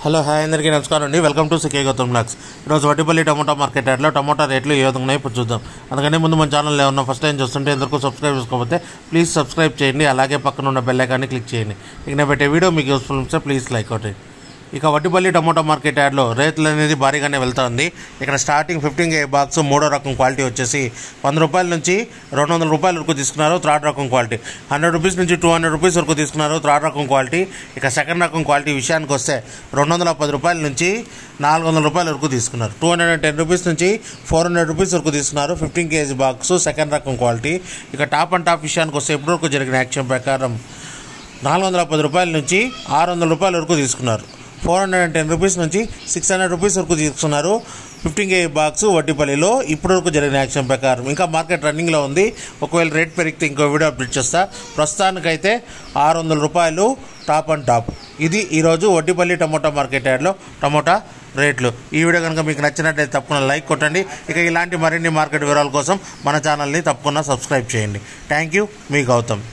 hello hi అందరికీ నమస్కారం అండి welcome to CK Gautam blogs ఈరోజు వడ్డిపల్లి టమోటా మార్కెట్ యార్డ్లో టమోటా రేట్లు ఏ విధంగా ఉన్నాయో ఇప్పుడు చూద్దాం అందుకని ముందు మన ఛానల్ ఏమన్నా ఫస్ట్ టైం చూస్తుంటే ఎందుకు సబ్స్క్రైబ్ చేసుకోకపోతే ప్లీజ్ సబ్స్క్రైబ్ చేయండి అలాగే పక్కన ఉన్న బెల్ ఐకాన్ని క్లిక్ చేయండి ఇక నేను పెట్టే వీడియో మీకు యూస్ఫుల్ ఉంటే ప్లీజ్ లైక్ అవుతాయి ఇక వడ్డిపల్లి టమోటా మార్కెట్ యార్డ్లో రేట్లు అనేది భారీగానే వెళ్తుంది ఇక్కడ స్టార్టింగ్ ఫిఫ్టీన్ కే బాక్స్ మూడో రకం క్వాలిటీ వచ్చేసి వంద రూపాయల నుంచి రెండు వందల రూపాయల వరకు తీసుకున్నారు థర్డ్ రకం క్వాలిటీ హండ్రెడ్ రూపీస్ నుంచి టూ హండ్రెడ్ రూపీస్ వరకు తీసుకున్నారు థర్డ్ రకం క్వాలిటీ ఇక సెకండ్ రకం క్వాలిటీ విషయానికి వస్తే రెండు వందల పది రూపాయల నుంచి నాలుగు వందల రూపాయల వరకు తీసుకున్నారు two hundred and ten rupees నుంచి ఫోర్ హండ్రెడ్ రూపీస్ వరకు తీసుకున్నారు ఫిఫ్టీన్ కేజీ బాక్స్ సెకండ్ రకం క్వాలిటీ ఇక టాప్ అండ్ టాప్ విషయానికి వస్తే ఇప్పటివరకు జరిగిన యాక్షన్ ప్రకారం నాలుగు వందల పది రూపాయల నుంచి ఆరు వందల రూపాయల వరకు తీసుకున్నారు four hundred and ten rupees నుంచి సిక్స్ హండ్రెడ్ రూపీస్ వరకు తీసుకున్నారు ఫిఫ్టీన్ కే బాక్స్ వడ్డీపల్లిలో ఇప్పటి వరకు జరిగిన యాక్షన్ ప్రకారం ఇంకా మార్కెట్ రన్నింగ్లో ఉంది ఒకవేళ రేట్ పెరిగితే ఇంకో వీడియో అప్డేట్ చేస్తా ప్రస్తుతానికైతే ఆరు వందల రూపాయలు టాప్ అండ్ టాప్ ఇది ఈరోజు వడ్డీపల్లి టమోటా మార్కెట్ యార్డ్లో టమోటా రేట్లు ఈ వీడియో కనుక మీకు నచ్చినట్లయితే తప్పకుండా లైక్ కొట్టండి ఇక ఇలాంటి మరిన్ని మార్కెట్ వివరాల కోసం మన ఛానల్ని తప్పకుండా సబ్స్క్రైబ్ చేయండి థ్యాంక్ యూ మీ గౌతమ్